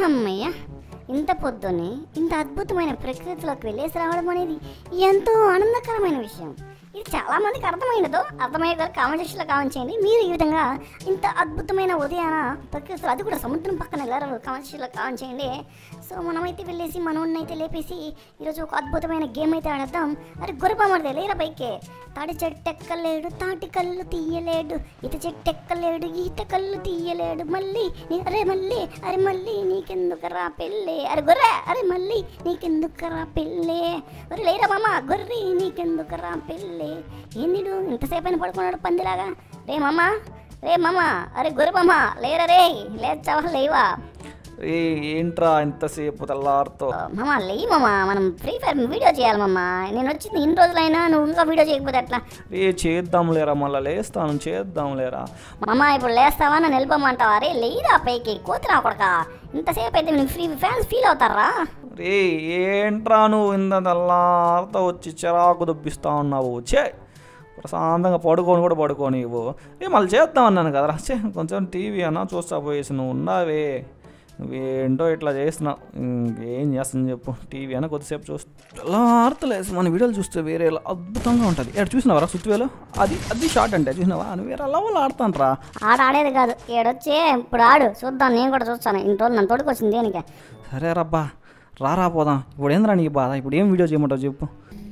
అమ్మయ్య ఇంత పొద్దున్నే ఇంత అద్భుతమైన ప్రకృతిలోకి వెళ్ళేసి రావడం అనేది ఎంతో ఆనందకరమైన విషయం ఇది చాలా మందికి అర్థమైనదో అర్థమయ్యే గారు కామెంట్ సెక్షన్లో కామెంట్ చేయండి మీరు ఈ విధంగా ఇంత అద్భుతమైన ఉదయాన ప్రకృతిలో అది కూడా సముద్రం పక్కన వెళ్ళారు కామెంట్ సెక్షన్లో కామెంట్ చేయండి సో మనమైతే వెళ్ళేసి మనోడిని అయితే లేపేసి ఈరోజు ఒక అద్భుతమైన గేమ్ అయితే ఆడేద్దాం అరే గురపమడితే లేరా పైకే తాడి చెట్టెక్కలేడు తాటి కళ్ళు తీయలేడు ఈత చెట్టెక్కలేడు ఈత కళ్ళు తీయలేడు మళ్ళీ నీ- అరే మళ్ళీ అరే మళ్ళీ నీకెందుకురా పెళ్ళి అరే గొర్రె అరే మళ్ళీ నీకెందుకురా పెళ్ళి ఒరే లేరా మామ గొర్రె నీకెందుకురా పెళ్ళి ఏందిడు ఇంతసేపు అయినా పడుకున్నాడు పందిలాగా రే మామ రే మామ అరే గొర్రె మామ లేరా రే లేచావా లేవా ఏ ఏంట్రా ఎంతసేపు తెల్లారుతో మామ లేయి మామ మనం ఫ్రీ ఫైర్ వీడియో చేయాలి మామ నేను వచ్చింది ఇన్ని రోజులైనా నువ్వు ఇంకా వీడియో చేయకపోతే ఎట్లా ఏ చేద్దాం లేరా మళ్ళీ లేస్తాను చేద్దాం లేరా మామ ఇప్పుడు లేస్తావా నన్ను వెళ్ళిపోమంటావా అరే లేరా పైకి కోతిరా కొడక ఇంతసేపు అయితే నేను ఫ్రీ ఫ్యాన్స్ ఫీల్ అవుతారా రే ఏంట్రా నువ్వు ఇంత తెల్లారుతో వచ్చి చిరాకు దుబ్బిస్తా ఉన్నావు చే ప్రశాంతంగా పడుకొని కూడా పడుకోని ఇవ్వు ఏ మళ్ళీ చేద్దాం అన్నాను కదరా చే కొంచెం టీవీ అన్నా చూస్తా పోయేసి నువ్వు ఉన్నావే నువ్వేంటో ఇట్లా చేస్తున్నావు ఇంకేం చేస్తుంది చెప్పు టీవీ అన్న కొద్దిసేపు చూస్తా తెల్లారుతలేసి మన వీడియోలు చూస్తే వేరే అద్భుతంగా ఉంటుంది ఎక్కడ చూసినావరా సుత్వేలో అది అది షార్ట్ అంటే చూసినావా అని వేరే లెవెల్ ఆడతాను రా ఆడ ఆడేది కాదు ఏడొచ్చే ఇప్పుడు ఆడు చూద్దాం నేను కూడా చూస్తాను ఇంటి రోజు నన్ను తోడుకొచ్చింది దేనికి సరే రబ్బా రారా పోదాం ఇప్పుడు ఏంద్రా నీకు బాధ ఇప్పుడు ఏం వీడియో చేయమంటావు చెప్పు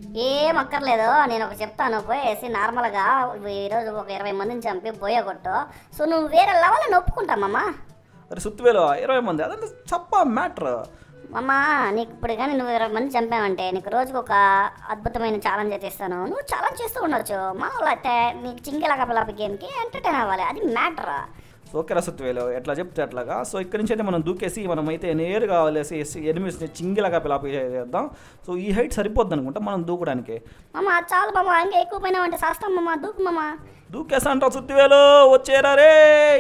ఏం అక్కర్లేదు నేను ఒక చెప్తాను పోయేసి నార్మల్గా ఈరోజు ఒక ఇరవై మందిని చంపి పోయే కొట్టు సో నువ్వు వేరే లెవెల్ ఒప్పుకుంటామమ్మా అరే సుత్తువేలు ఇరవై మంది అదంతా చప్ప మ్యాటర్ అమ్మా నీకు ఇప్పుడు కానీ నువ్వు ఇరవై మంది చంపావంటే నీకు రోజుకు ఒక అద్భుతమైన ఛాలెంజ్ అయితే ఇస్తాను నువ్వు ఛాలెంజ్ చేస్తూ ఉండొచ్చు మామూలు అయితే నీకు చింగిలాగా పిల్లపి గేమ్కి ఎంటర్టైన్ అవ్వాలి అది మ్యాటర్ ఓకేరా సుత్తువేలు ఎట్లా చెప్తే అట్లాగా సో ఇక్కడి నుంచి అయితే మనం దూకేసి మనం అయితే నేరుగా వెళ్ళేసి ఎనిమిస్ని చింగిలాగా పిలాపి చేద్దాం సో ఈ హైట్ సరిపోద్ది అనుకుంటా మనం దూకడానికి మామ చాలు మామ ఇంకా ఎక్కువ పోయినావంటే శాస్త్రం మామ దూకు మామ దూకేసా అంటావు సుత్తివేలు వచ్చేరా రే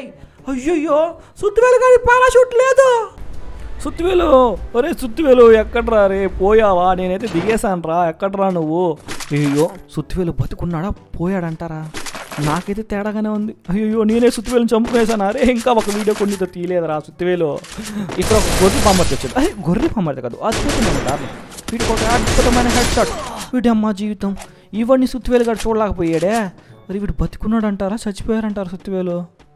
అయ్యయ్యో సుత్తివేలు కానీ పారాషూట్ లేదు సుత్తివేలు ఒరే సుత్తివేలు ఎక్కడ్రా రే పోయావా నేనైతే దిగేశాను రా ఎక్కడ్రా నువ్వు అయ్యో సుత్తివేలు బతుకున్నాడా పోయాడంటారా నాకైతే తేడాగానే ఉంది అయ్యో నేనే సుత్తివేలుని చంపుకునేసాను అరే ఇంకా ఒక వీడియో కొన్నితో తీయలేదురా సుత్తివేలు ఇక్కడ ఒక గొర్రె పంపర్తి వచ్చింది అరే గొర్రె పంపర్తి కాదు అద్భుతమైన దారుణం వీడికి ఒక అద్భుతమైన హెడ్ షాట్ వీడి అమ్మ జీవితం ఇవన్నీ సుత్తివేలు గారు చూడలేకపోయాడే మరి వీడు బతికున్నాడు అంటారా చచ్చిపోయారంటారా సుత్తివేలు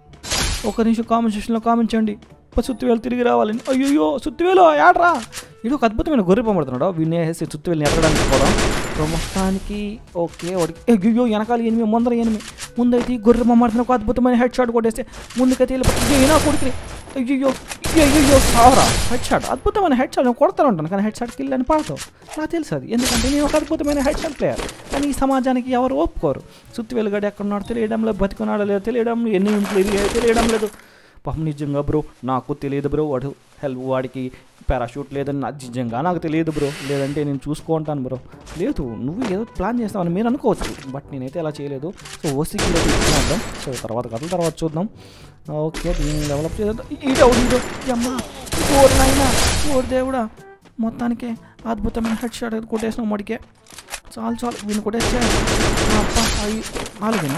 ఒక నిమిషం కామెంట్ సెక్షన్లో కామెంట్ చేయండి "అబ్బా, సుత్తివేలు తిరిగి రావాలని అయ్యో సుత్తివేలు ఆడరా వీడు ఒక అద్భుతమైన గొర్రె పంపడుతున్నాడు వీడిని వేసి సుత్తివేలుని ఎక్కడానికి పోవడం సో మొత్తానికి ఓకే వాడికి అయ్యో వెనకాల ఎనిమిది ముందర ఎనిమిది ముందైతే ఈ గొర్రె పంపడుతున్న ఒక అద్భుతమైన హెడ్ షాట్ కొట్టేస్తే ముందుకైతే వెళ్ళిపోతుంది అయ్యో నా కొడుకుని అయ్యో అయ్యో సావరా హెడ్ షాట్ అద్భుతమైన హెడ్ షాట్ నేను కొడతాను ఉంటాను కానీ హెడ్ షాట్ కిల్ అని పాడతావు నాకు తెలుసు అది ఎందుకంటే నేను ఒక అద్భుతమైన హెడ్ షాట్ ప్లేయర్ కానీ ఈ సమాజానికి ఎవరు ఒప్పుకోరు సుత్తి వెలుగడ ఎక్కడున్నాడు తెలియడం లేదు బతికున్నాడో లేదో తెలియడం ఎన్ని ఇంట్లో ఇది తెలియడం లేదు పాపం నిజంగా బ్రో నాకు తెలియదు బ్రో వాడు హెల్ప్ వాడికి పారాషూట్ లేదని నాకు నిజంగా నాకు తెలియదు బ్రో లేదంటే నేను చూసుకుంటాను బ్రో లేదు నువ్వు ఏదో ప్లాన్ చేస్తావని మీరు అనుకోవచ్చు బట్ నేనైతే అలా చేయలేదు సో ఓసీకి తీసుకుందాం సో తర్వాత కథల తర్వాత చూద్దాం ఓకే దీన్ని డెవలప్ చేద్దాం ఈడో ఈడో అమ్మా ఓరు నాయనా ఓరు దేవుడా మొత్తానికి అద్భుతమైన హెడ్ షాట్ కొట్టేసిన మడికే చాలు చాలు వీళ్ళు కొట్టేస్తే అబ్బా అవి నాలుగేనా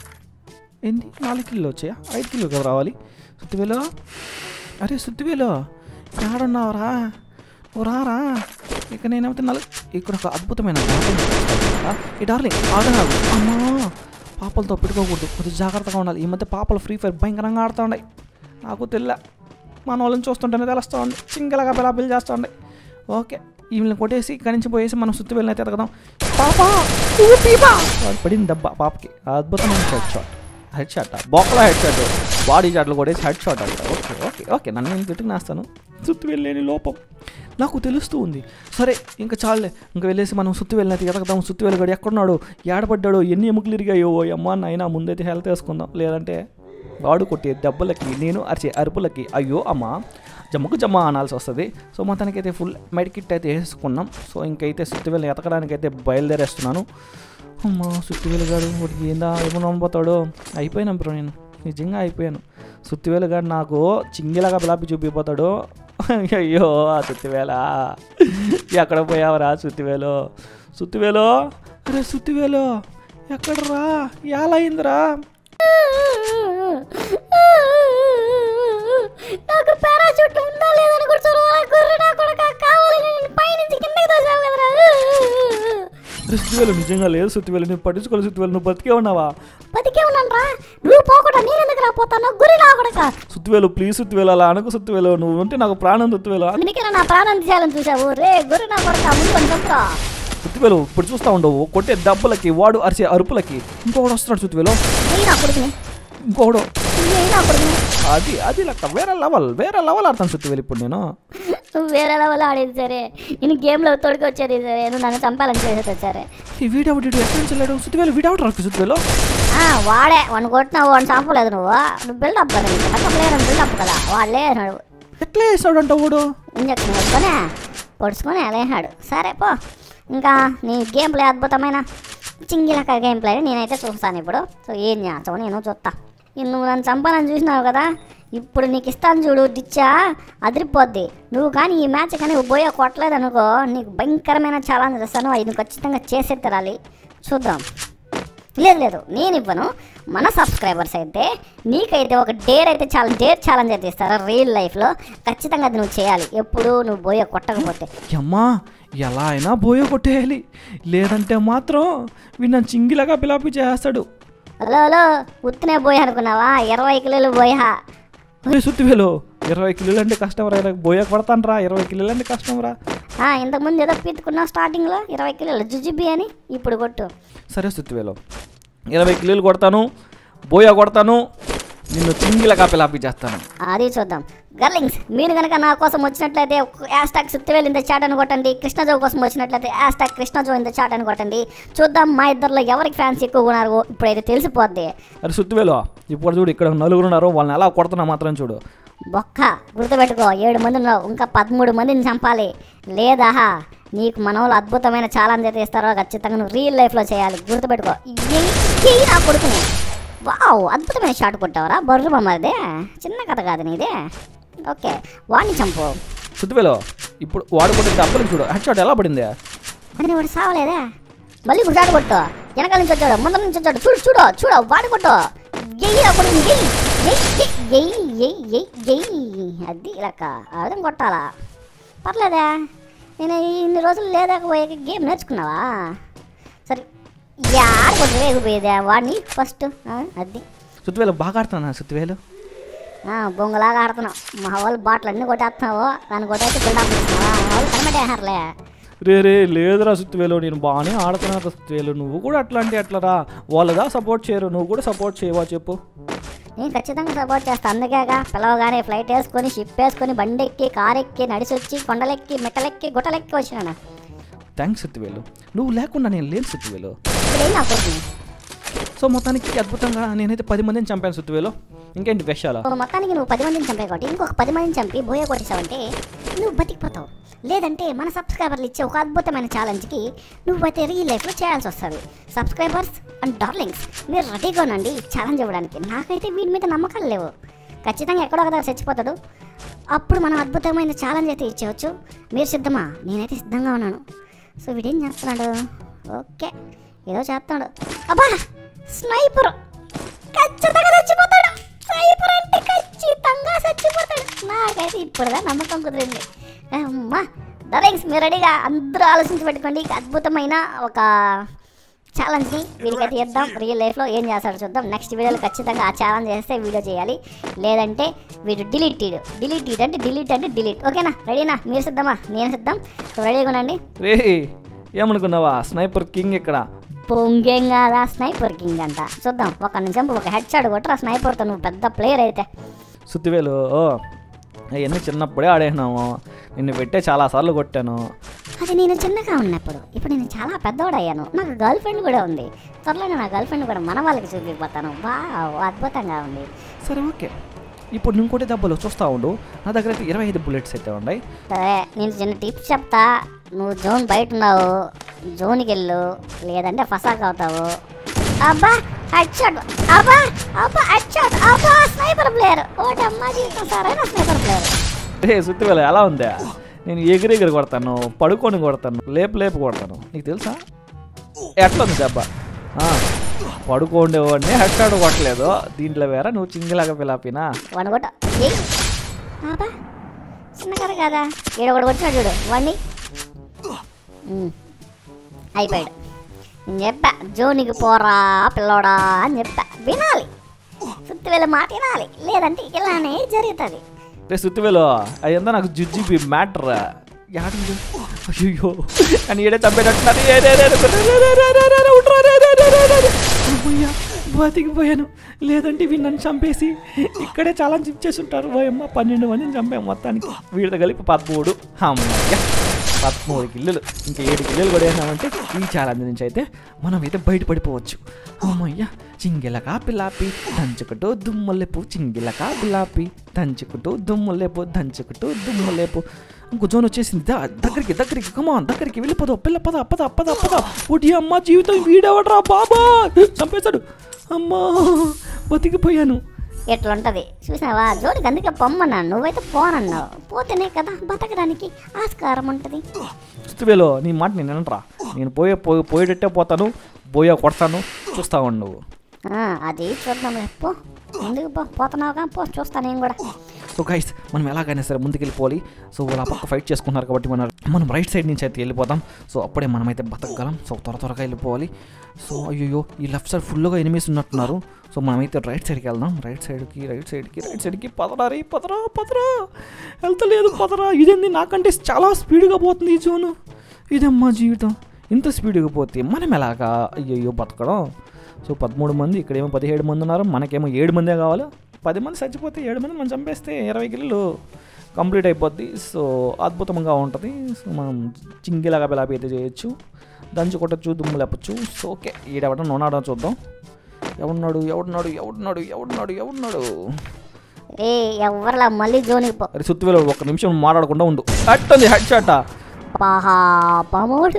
ఏంది నాలుగు కిలో వచ్చాయా ఐదు కిలో కదా రావాలి సుత్తివేలో అరే సుత్తివేలో ఏడున్నావురా ఓ రారా ఇక నేనైతే నలు ఇక్కడ ఒక అద్భుతమైన డార్లింగ్ చూస్తాను. ఈ డార్లింగ్ ఆడనాడు అమ్మా పాపలతో పెట్టుకోకూడదు కొద్దిగా జాగ్రత్తగా ఉండాలి ఈ మధ్య పాపలు ఫ్రీ ఫైర్ భయంకరంగా ఆడుతూ ఉన్నాయి నాకు తెల్ల మన వాళ్ళని చూస్తుంటేనే తెలుస్తూ ఉంది సింగల్గా బిలాబిల్ చేస్తూ ఉండే ఓకే ఈమెను కొట్టేసి ఇక్కడి నుంచి పోయేసి మనం సుత్తి వెళ్ళినైతే ఎతకదాం పాప నువ్వు పీపా వాడు పడింది దెబ్బ పాపకి అద్భుతమైన హెడ్ షాట్ హెడ్ షాట్ బొక్కల హెడ్ షాట్ బాడీ షాట్లు కొట్టేసి హెడ్ షాట్ అంట ఓకే ఓకే ఓకే నన్ను నేను తిట్టుకునేస్తాను సుత్తి వెళ్ళలేని లోపం నాకు తెలుస్తూ ఉంది సరే ఇంకా చాలులే ఇంకా వెళ్ళేసి మనం సుత్తి వెళ్ళినైతే ఎతకదాం సుత్తి వెళ్ళగాడు ఎక్కడున్నాడు ఏడపడ్డాడు ఎన్ని ఎముకలు ఇరిగాయో ఓ అమ్మ నాయన ముందైతే హెల్త్ వేసుకుందాం లేదంటే వాడు కొట్టే దెబ్బలకి నేను అరిచే అరుపులకి అయ్యో అమ్మ జమ్మకు జమ్మ అనాల్సి వస్తుంది సో మొత్తానికైతే ఫుల్ మెడ్ కిట్ అయితే వేసుకున్నాం సో ఇంకైతే సుత్తివేలు ఎతకడానికి అయితే బయలుదేరేస్తున్నాను అమ్మ సుత్తివేలు గాడు వాడికి ఏందా ఏమన్నా అనుపోతాడు అయిపోయినాం బ్రో నేను నిజంగా అయిపోయాను సుత్తివేలు గాడు నాకు చింగిలాగా బిలాపి చూపిపోతాడు అయ్యో ఆ సుత్తివేల ఎక్కడ పోయావరా సుత్తివేలు సుత్తివేలు అరే సుత్తివేలు ఎక్కడరా ఎలా అయిందిరా నాకు పారాచూట్ ఉందా లేదని కూడా సుత్తివేలు నిజంగా లేదు సుత్తివేలు నువ్వు పట్టించుకోవాలి సుత్తివేలు నువ్వు బతికే ఉన్నావా బతికే ఉన్నాను రా నువ్వు పోకుండా నేను ఎందుకు రాపోతాను గురి రాకూడక సుత్తివేలు ప్లీజ్ సుత్తివేలు అలా అనుకు సుత్తివేలు నువ్వు ఉంటే నాకు ప్రాణం సుత్తివేలు అందుకే నా ప్రాణం తీయాలని చూసావు రే గురి నా కొడక ముందు కొంచెం చెప్పురా సుత్తివేలు ఇప్పుడు చూస్తా ఉండవు కొట్టే దెబ్బలకి వాడు అరిసే అరుపులకి ఇంకొకడు వస్తున్నాడు సుత్తివేలు నెయ్యి నా కొడుకుని ఇంకొకడు నెయ్యి నా కొడుకుని అది అది లెక్క వేరే లెవెల్ వేరే లెవెల్ ఆడతాను సుత్తివేలు ఇప్పుడు నేను నువ్వు వేరే లెవెల్ ఆడేది సరే నేను గేమ్లో తోడుకు వచ్చేది సరే నువ్వు నన్ను చంపాలని చేసేది సరే ఈ వీడెవడు ఎక్కడి నుంచి వెళ్ళాడు సుత్తివేలు వీడెవడు రాకు సుత్తివేలు ఆ, వాడే వాడిని కొట్టినావు వాడిని చంపలేదు నువ్వు నువ్వు బిల్డప్ కదా నీకు తగ్గలేదని బిల్డప్ కదా వాడలే అన్నాడు ఎట్లా వేసాడు అంట వాడు ఇంజక్షన్ వేసుకొని పొడుచుకొని లేనాడు సరే పో ఇంకా నీ గేమ్ ప్లే అద్భుతమైన చింగిలక గేమ్ ప్లే నేనైతే చూస్తాను ఇప్పుడు సో ఏం చేస్తావు నేను చూస్తా ఇన్ని నువ్వు నన్ను చంపాలని చూసినావు కదా ఇప్పుడు నీకు ఇస్తాను చూడు డిచ్చా అదిరిపోద్ది నువ్వు కానీ ఈ మ్యాచ్ కానీ బోయో కొట్టలేదు అనుకో నీకు భయంకరమైన ఛాలెంజ్ ఇస్తాను అది నువ్వు ఖచ్చితంగా చేసే తిరాలి చూద్దాం లేదు లేదు నేను ఇవ్వను మన సబ్స్క్రైబర్స్ అయితే నీకైతే ఒక డేర్ అయితే చాలా డేర్ ఛాలెంజ్ అయితే ఇస్తారా రియల్ లైఫ్లో ఖచ్చితంగా అది నువ్వు చేయాలి ఎప్పుడు నువ్వు బోయ కొట్టకపోతే అమ్మా ఎలా అయినా బోయ కొట్టేయాలి లేదంటే మాత్రం వీడు నన్ను చింగిలాగా పిలాపి చేస్తాడు హలో హలో ఉత్తినే బోయ అనుకున్నావా ఇరవై కిలోలు బోయా అరే సుత్తివేలు ఇరవై కిలోలు అంటే కష్టం రా నాకు బోయ కొడతాను రా ఇరవై కిలోలు అంటే కష్టం రా ఆ, ఇంతకుముందు ఏదో పీతుకున్నావు స్టార్టింగ్లో ఇరవై కిలోలు జుజుబి అని ఇప్పుడు కొట్టు సరే సుత్తివేలు ఇరవై కిలోలు కొడతాను బోయ కొడతాను నిన్ను చింగిలాగా పిలాపి చేస్తాను అది చూద్దాం గర్లింగ్స్ మీరు కనుక నా కోసం వచ్చినట్లయితే హ్యాష్ ట్యాగ్ సుత్తివేలు ఇంత చాట్ అని కొట్టండి కృష్ణజో కోసం వచ్చినట్లయితే హ్యాష్ ట్యాగ్ కృష్ణజో ఇంత చాట్ అని కొట్టండి చూద్దాం మా ఇద్దరిలో ఎవరికి ఫ్యాన్స్ ఎక్కువ ఉన్నారో ఇప్పుడైతే తెలిసిపోద్ది అరే సుత్తివేలు ఇప్పుడు చూడు ఇక్కడ నలుగురు ఉన్నారు వాళ్ళని ఎలా కొడుతున్నా మాత్రం చూడు బొక్క గుర్తుపెట్టుకో ఏడు మంది ఉన్నావు ఇంకా పదమూడు మందిని చంపాలి లేదా నీకు మన వాళ్ళు అద్భుతమైన ఛాలెంజ్ అయితే ఇస్తారో ఖచ్చితంగా నువ్వు రియల్ లైఫ్లో చేయాలి గుర్తుపెట్టుకో ఎయ్, ఎయ్ నా కొడుకుని వావ్ అద్భుతమైన షాట్ కొట్టావరా బర్రు బొమ్మదే చిన్న కథ కాదు నీదే ఓకే వాడిని చంపు సుత్తివేలు ఇప్పుడు వాడు కొట్టే దెబ్బలకు చూడు హెడ్ షాట్ ఎలా పడింది అది వాడు సావలేదా మళ్ళీ ఇప్పుడు షాట్ కొట్టు వెనకాల నుంచి వచ్చాడు ముందర నుంచి వచ్చాడు చూడు చూడు చూడు వాడు కొట్టు ఎయ్యి నా కొడుకుని ఎయ్ ఎయ్ ఎయ్ ఎయ్ ఎయ్ ఎయ్ అది లెక్క అర్థం కొట్టాలా పర్లేదా నేను ఇన్ని రోజులు లేదాకపోయాక గేమ్ నేర్చుకున్నావా సరే యాడ కొట్టు వేగిపోయేదా వాడిని ఫస్ట్ అది సుత్తివేలు బాగా ఆడుతున్నా సుత్తివేలు ఆ, బొంగులాగా ఆడుతున్నావు మా వాళ్ళు బాటలు అన్నీ కొట్టేస్తున్నావు దాన్ని కొట్టేసి బిల్డప్ ఇస్తున్నావా మా వాళ్ళు కనబడేహారులే రే రే లేదురా సుత్తివేలు నేను బాగానే ఆడుతున్నా సుత్తివేలు నువ్వు కూడా అట్లా అంటే అట్లరా వాళ్ళదా సపోర్ట్ చేయరు నువ్వు కూడా సపోర్ట్ చేయవా చెప్పు నేను ఖచ్చితంగా సపోర్ట్ చేస్తాను అందుకేగా పిలవగానే ఫ్లైట్ వేసుకొని షిప్ వేసుకొని బండి ఎక్కి కార్ ఎక్కి నడిచి వచ్చి కొండలెక్కి మెట్టలెక్కి గుట్టలెక్కి వచ్చినాను థ్యాంక్స్ సుత్తివేలు నువ్వు లేకుండా నేను లేను సుత్తివేలు ఇప్పుడు ఏం నాకు సో మొత్తానికి అద్భుతంగా నేనైతే పది మందిని చంపాను సుత్తివేలు ఇంకేంటి విషయాలు నువ్వు మొత్తానికి నువ్వు పది మందిని చంపే కాబట్టి ఇంకొక పది మందిని చంపి బోయ కొట్టేసావంటే నువ్వు బతికిపోతావు లేదంటే మన సబ్స్క్రైబర్లు ఇచ్చే ఒక అద్భుతమైన ఛాలెంజ్కి నువ్వు అయితే రియల్ లైఫ్లో చేయాల్సి వస్తుంది సబ్స్క్రైబర్స్ అండ్ డార్లింగ్స్ మీరు రెడీగా ఉండండి ఛాలెంజ్ ఇవ్వడానికి నాకైతే వీడి మీద నమ్మకాలు లేవు ఖచ్చితంగా ఎక్కడో ఒక దగ్గర చచ్చిపోతాడు అప్పుడు మనం అద్భుతమైన ఛాలెంజ్ అయితే ఇచ్చేవచ్చు మీరు సిద్ధమా నేనైతే సిద్ధంగా ఉన్నాను సో వీడేం చేస్తున్నాడు ఓకే ఏదో చేస్తున్నాడు అబ్బా స్నైపర్ ఖచ్చితంగా చచ్చిపోతాడు స్నైపర్ అంటే ఖచ్చితంగా చచ్చిపోతాడు నాకైతే ఇప్పుడుదా నమ్మకం కుదిరింది అమ్మా డరింగ్స్ మీరు రెడీగా అందరూ ఆలోచించి పెట్టుకోండి అద్భుతమైన ఒక ఛాలెంజ్ని వీడికైతే ఇద్దాం రియల్ లైఫ్లో ఏం చేస్తాడో చూద్దాం నెక్స్ట్ వీడియోలో ఖచ్చితంగా ఆ ఛాలెంజ్ చేస్తే వీడియో చేయాలి లేదంటే వీడు డిలీట్ డిలీట్ అంటే డిలీట్ అంటే డిలీట్ ఓకేనా రెడీనా మీరు సిద్ధమా నేను సిద్ధం సో రెడీగా ఉండండి రే ఏమనుకున్నావా స్నైపర్ కింగ్ ఇక్కడ పొంగేం కాదా స్నైపర్ కింగ్ అంట చూద్దాం ఒక నిమిషం ఒక హెడ్ షాట్ కొట్టరా స్నైపర్తో నువ్వు పెద్ద ప్లేయర్ అయితే సుత్తివేలు అవన్నీ చిన్నప్పుడే ఆడేసినాము నిన్ను పెట్టే చాలాసార్లు కొట్టాను అది నేను చిన్నగా ఉన్నప్పుడు ఇప్పుడు నేను చాలా పెద్దవాడయ్యాను నాకు గర్ల్ ఫ్రెండ్ కూడా ఉంది త్వరలోనే నా గర్ల్ ఫ్రెండ్ కూడా మన వాళ్ళకి చూపిపోతాను బా అద్భుతంగా ఉంది సరే ఓకే ఇప్పుడు నువ్వు కొట్టే దెబ్బలు చూస్తూ ఉండు నా దగ్గర అయితే ఇరవై ఐదు బుల్లెట్స్ అయితే ఉన్నాయి సరే నేను చిన్న టిప్స్ చెప్తా నువ్వు జోన్ బయట ఉన్నావు జోన్కి వెళ్ళు లేదంటే ఫసాక్ అవుతావు అబ్బా హెడ్ షాట్ అబ్బా అబ్బా హెడ్ షాట్ అబ్బా స్నైపర్ ప్లేయర్ ఓటి అమ్మా జీవితం సరైన స్నైపర్ ప్లేయర్ రే సుత్తివేలు ఎలా ఉందా నేను ఎగిరి ఎగిరి కొడతాను పడుకొని కొడతాను లేపు లేపు కొడతాను నీకు తెలుసా ఎట్లా ఉంది దెబ్బ ఆ, పడుకోండేవాడిని హెడ్ షాట్ కొట్టలేదు దీంట్లో వేరే నువ్వు చింగిలాగా పిలాపినా వాడిని కొట్ట ఏయ్ ఆపా చిన్న కథ కదా ఈడ ఒకటి కొట్టినాడు చూడు వాడిని ఉమ్. అయిపోయాడు నేను చెప్పా జోనికి పోరా పిల్లోడా అని చెప్పా వినాలి సుత్తి వెళ్ళి మాట వినాలి లేదంటే ఇలానే జరుగుతుంది రే సుత్తివేలు అదంతా నాకు జుజ్జి మ్యాటర్ యాడు అయ్యో అని ఏడే చంపేటట్టున్నారు ఏ రే రే రే రే రే రే రే రే రే ఉట్రా రే రే రే రే రే రే. అమ్మయ్య, బతికిపోయాను లేదంటే వీళ్ళు నన్ను చంపేసి ఇక్కడే చాలా చేసి ఉంటారు పోయమ్మ పన్నెండు మందిని చంపాం మొత్తానికి వీళ్ళతో కలిపి పదమూడు అమ్మయ్య పదమూడు కిల్లులు ఇంకా ఏడు కిల్లులు కూడా వేసామంటే ఈ ఛాలెంజ్ నుంచి అయితే మనం అయితే బయటపడిపోవచ్చు అమ్మయ్య చింగిలకా పిల్లాపి దంచుకుంటూ దుమ్ములేపు చింగిలకా పిల్లాపి దంచుకుంటూ దుమ్ములేపు దంచుకుంటూ దుమ్ములేపు ఇంకో జోన్ వచ్చేసింది దా దగ్గరికి దగ్గరికి కమాన్ దగ్గరికి వెళ్ళిపోదు పిల్ల పద పద పద పద ఒకటి అమ్మ జీవితం వీడవడరా బాబా చంపేశాడు అమ్మా బతికిపోయాను ఎట్లుంటది చూసావా జోడికి అందుకే పొమ్మన్నాను నువ్వైతే పోనన్నావు పోతేనే కదా బతకడానికి ఆస్కారం ఉంటుంది చుస్తువేలో నీ మాట నేను వినరా నేను పోయే పోయి పోయేటట్టే పోతాను పోయే కొడతాను చూస్తా ఉండు నువ్వు ఆ, అది చూద్దాంలే పో ముందుకు పో పోతున్నావుగా పో చూస్తా నేను కూడా సో గైస్ మనం ఎలాగైనా సరే ముందుకు వెళ్ళిపోవాలి సో వాళ్ళు ఆ పక్క ఫైట్ చేసుకుంటున్నారు కాబట్టి మనం మనం రైట్ సైడ్ నుంచి అయితే వెళ్ళిపోదాం సో అప్పుడే మనమైతే బతకగలం సో త్వర త్వరగా వెళ్ళిపోవాలి సో అయ్యో ఈ లెఫ్ట్ సైడ్ ఫుల్గా ఎనిమిస్ ఉన్నట్టున్నారు సో మనమైతే రైట్ సైడ్కి వెళ్దాం రైట్ సైడ్కి రైట్ సైడ్కి రైట్ సైడ్కి పదరా రే పదరా పదరా వెళ్తలేదు పదరా ఇదేంది నాకంటే చాలా స్పీడ్గా పోతుంది ఈ జోను ఇదమ్మా జీవితం ఇంత స్పీడ్గా పోతే మనం ఎలాగా అయ్యయ్యో బతకడం సో పదమూడు మంది ఇక్కడేమో పదిహేడు మంది ఉన్నారు మనకేమో ఏడు మందే కావాలి పది మంది చచ్చిపోతే ఏడు మంది మనం చంపేస్తే ఇరవై కిలోలు కంప్లీట్ అయిపోద్ది సో అద్భుతంగా ఉంటుంది సో మనం చింగిలాగా బిలాపి అయితే చేయొచ్చు దంచి కొట్టచ్చు దుమ్ము లేపచ్చు సో ఓకే ఈడెవడం నోనాడో చూద్దాం ఎవడున్నాడు ఎవడున్నాడు ఎవడున్నాడు ఎవడున్నాడు ఎవడున్నాడు ఏ ఎవరిలా మళ్ళీ జోనికి పో అరే సుత్తువేలో ఒక నిమిషం మాట్లాడకుండా ఉండు అట్టుంది హెడ్ షాట్ పాహా పమోడు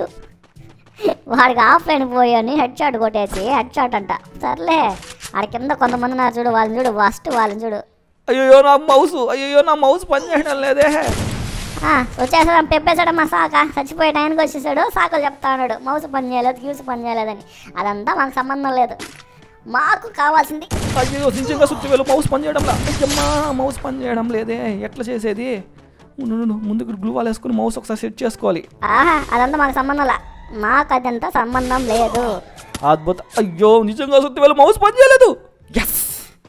వాడికి ఆఫ్లైన్ పోయాని హెడ్ షాట్ కొట్టేసి హెడ్ షాట్ అంట సర్లే ఆడ కింద కొంతమంది ఉన్నారు చూడు వాళ్ళని చూడు ఫస్ట్ వాళ్ళని చూడు అయ్యో నా మౌస్ అయ్యో నా మౌస్ పని చేయడం లేదే ఆ, వచ్చేసాడు పెప్పేశాడు మా సాక చచ్చిపోయే టైంకి వచ్చేసాడు సాకులు చెప్తా ఉన్నాడు మౌస్ పని చేయలేదు క్యూస్ పని చేయలేదని అదంతా మాకు సంబంధం లేదు మాకు కావాల్సింది అయ్యో నిజంగా సుత్తివేలు మౌస్ పని చేయడం అయ్యమ్మా మౌస్ పని చేయడం లేదే ఎట్లా చేసేది ఉండు, ఉండు, ముందుకు గ్లూ వాల్ వేసుకుని మౌస్ ఒకసారి సెట్ చేసుకోవాలి ఆహా అదంతా మాకు సంబంధం లే మాకు అదంతా సంబంధం లేదు అద్భుత అయ్యో నిజంగా సుత్తివేలు మౌస్ పని చేయలేదు ఎస్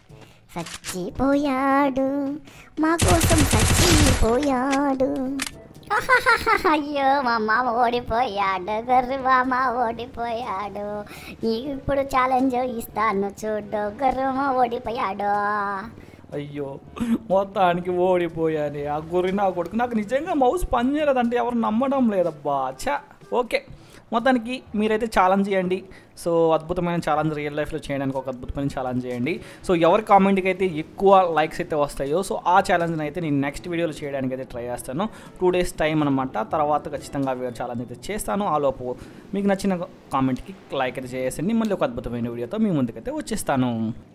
చచ్చిపోయాడు మా కోసం చచ్చిపోయాడు ఆహాహాహా, అయ్యో మా మామ ఓడిపోయాడు గర్రు మామ ఓడిపోయాడు ఇప్పుడు ఛాలెంజ్ ఇస్తాను చూడు గర్రు మామ ఓడిపోయాడు అయ్యో మొత్తానికి ఓడిపోయాను ఆ గురి నా కొడుకు నాకు నిజంగా మౌస్ పని చేయలేదంటే ఎవరు నమ్మడం లేదబ్బా ఛా ఓకే మొత్తానికి మీరైతే ఛాలెంజ్ చేయండి సో అద్భుతమైన ఛాలెంజ్ రియల్ లైఫ్లో చేయడానికి ఒక అద్భుతమైన ఛాలెంజ్ చేయండి సో ఎవరి కామెంట్కి అయితే ఎక్కువ లైక్స్ అయితే వస్తాయో సో ఆ ఛాలెంజ్ని అయితే నేను నెక్స్ట్ వీడియోలో చేయడానికి అయితే ట్రై చేస్తాను టూ డేస్ టైం అనమాట తర్వాత ఖచ్చితంగా ఛాలెంజ్ అయితే చేస్తాను ఆ లోపు మీకు నచ్చిన కామెంట్కి లైక్ అయితే చేసేయండి మళ్ళీ ఒక అద్భుతమైన వీడియోతో మీ ముందుకైతే వచ్చేస్తాను